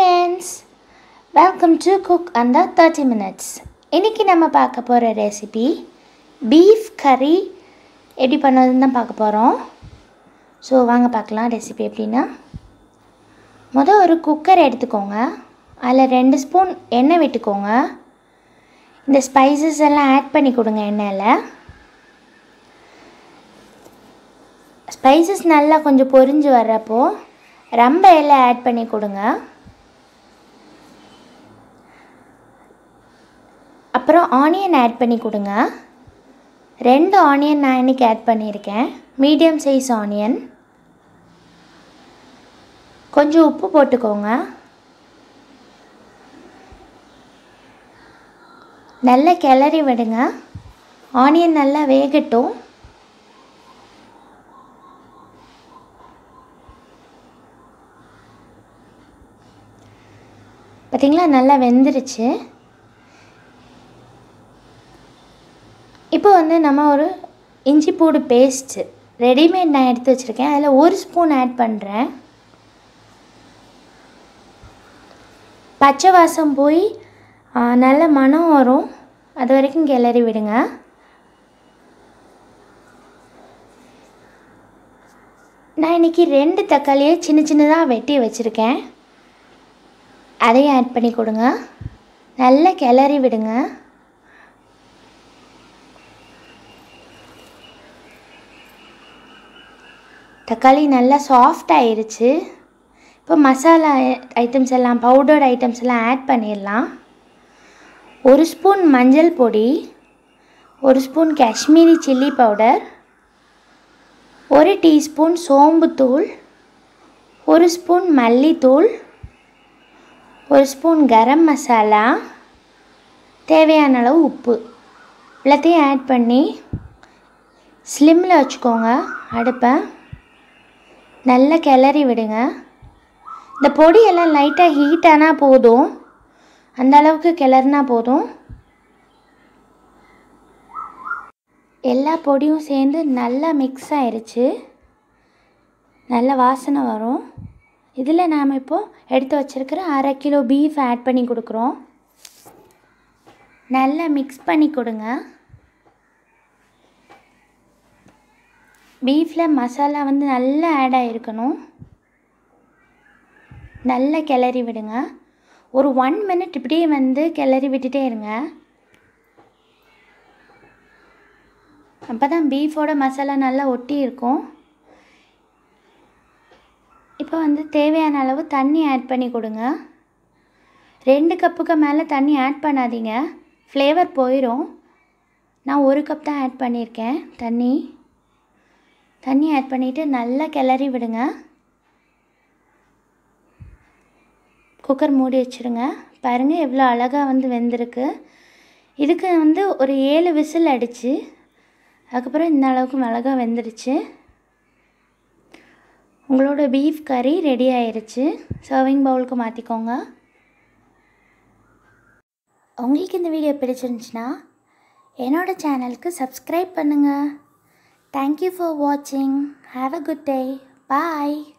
friends welcome to cook under thirty minutes இன்றைக்கி நம்ம பார்க்க போகிற ரெசிபி பீஃப் கறி எப்படி பண்ணதுன்னு தான் பார்க்க போகிறோம் ஸோ வாங்க பார்க்கலாம் ரெசிபி எப்படின்னா மொதல் ஒரு குக்கர் எடுத்துக்கோங்க அதில் ரெண்டு ஸ்பூன் எண்ணெய் விட்டுக்கோங்க இந்த ஸ்பைசஸ் எல்லாம் ஆட் பண்ணி கொடுங்க எண்ணெயில் ஸ்பைசஸ் நல்லா கொஞ்சம் பொரிஞ்சு வர்றப்போ ரம்ப எல்லாம் ஆட் பண்ணி கொடுங்க அப்புறம் ஆனியன் ஆட் பண்ணி கொடுங்க ரெண்டு ஆனியன் நான் இன்றைக்கி ஆட் பண்ணியிருக்கேன் மீடியம் சைஸ் ஆனியன் கொஞ்சம் உப்பு போட்டுக்கோங்க நல்லா கிளறி விடுங்க ஆனியன் நல்லா வேகட்டும் பார்த்திங்களா நல்லா வெந்துருச்சு இப்போ வந்து நம்ம ஒரு இஞ்சி பூடு பேஸ்ட்டு ரெடிமேட் நான் எடுத்து வச்சுருக்கேன் அதில் ஒரு ஸ்பூன் ஆட் பண்ணுறேன் பச்சை வாசம் போய் ஆ, நல்ல மணம் வரும் அது வரைக்கும் கிளறி விடுங்க நான் இன்றைக்கி ரெண்டு தக்காளியை சின்ன சின்னதாக வெட்டி வச்சுருக்கேன் அதையும் ஆட் பண்ணி கொடுங்க நல்லா கிளறி விடுங்க தக்காளி நல்லா சாஃப்ட் ஆயிருச்சு இப்போ மசாலா ஐட்டம்ஸ் எல்லாம் பவுடர்ட் ஐட்டம்ஸ் எல்லாம் ஆட் பண்ணிடலாம் ஒரு ஸ்பூன் மஞ்சள் பொடி ஒரு ஸ்பூன் காஷ்மீரி சில்லி பவுடர் ஒரு டீஸ்பூன் சோம்புத்தூள் ஒரு ஸ்பூன் மல்லித்தூள் ஒரு ஸ்பூன் கரம் மசாலா தேவையான அளவு உப்பு எல்லாத்தையும் ஆட் பண்ணி ஸ்லிம்மில் வச்சுக்கோங்க அடுப்பை நல்லா கிளறி விடுங்க இந்த பொடியெல்லாம் லைட்டாக ஹீட் ஆனால் போதும் அந்த அளவுக்கு கிளறினா போதும் எல்லா பொடியும் சேர்ந்து நல்லா மிக்ஸ் ஆயிருச்சு நல்ல வாசனை வரும் இதில் நாம் இப்போது எடுத்து வச்சுருக்கிற அரை கிலோ பீஃப் ஆட் பண்ணி கொடுக்குறோம் நல்லா மிக்ஸ் பண்ணி கொடுங்க பீஃபில் மசாலா வந்து நல்லா ஆட் ஆகிருக்கணும் நல்லா கிளறி விடுங்க ஒரு ஒன் மினிட் இப்படியே வந்து கிளறி விட்டுட்டே இருங்க அப்போ தான் பீஃபோட மசாலா நல்லா ஒட்டி இருக்கும் இப்போ வந்து தேவையான அளவு தண்ணி ஆட் பண்ணி கொடுங்க ரெண்டு கப்புக்கு மேலே தண்ணி ஆட் பண்ணாதீங்க ஃப்ளேவர் போயிடும் நான் ஒரு கப் தான் ஆட் பண்ணியிருக்கேன் தண்ணி தண்ணி ஆட் பண்ணிவிட்டு நல்லா கிளறி விடுங்க குக்கர் மூடி வச்சுருங்க பாருங்கள் எவ்வளோ அழகாக வந்து வெந்திருக்கு இதுக்கு வந்து ஒரு ஏழு விசில் அடித்து அதுக்கப்புறம் இந்த அளவுக்கு அழகாக வெந்துருச்சு உங்களோட பீஃப் கறி ரெடி ஆயிருச்சு சர்விங் பவுலுக்கு மாற்றிக்கோங்க உங்களுக்கு இந்த வீடியோ பிடிச்சிருந்துச்சுன்னா என்னோடய சேனலுக்கு சப்ஸ்கிரைப் பண்ணுங்கள் தேங்க்யூ ஃபார் வாட்சிங் have a good day bye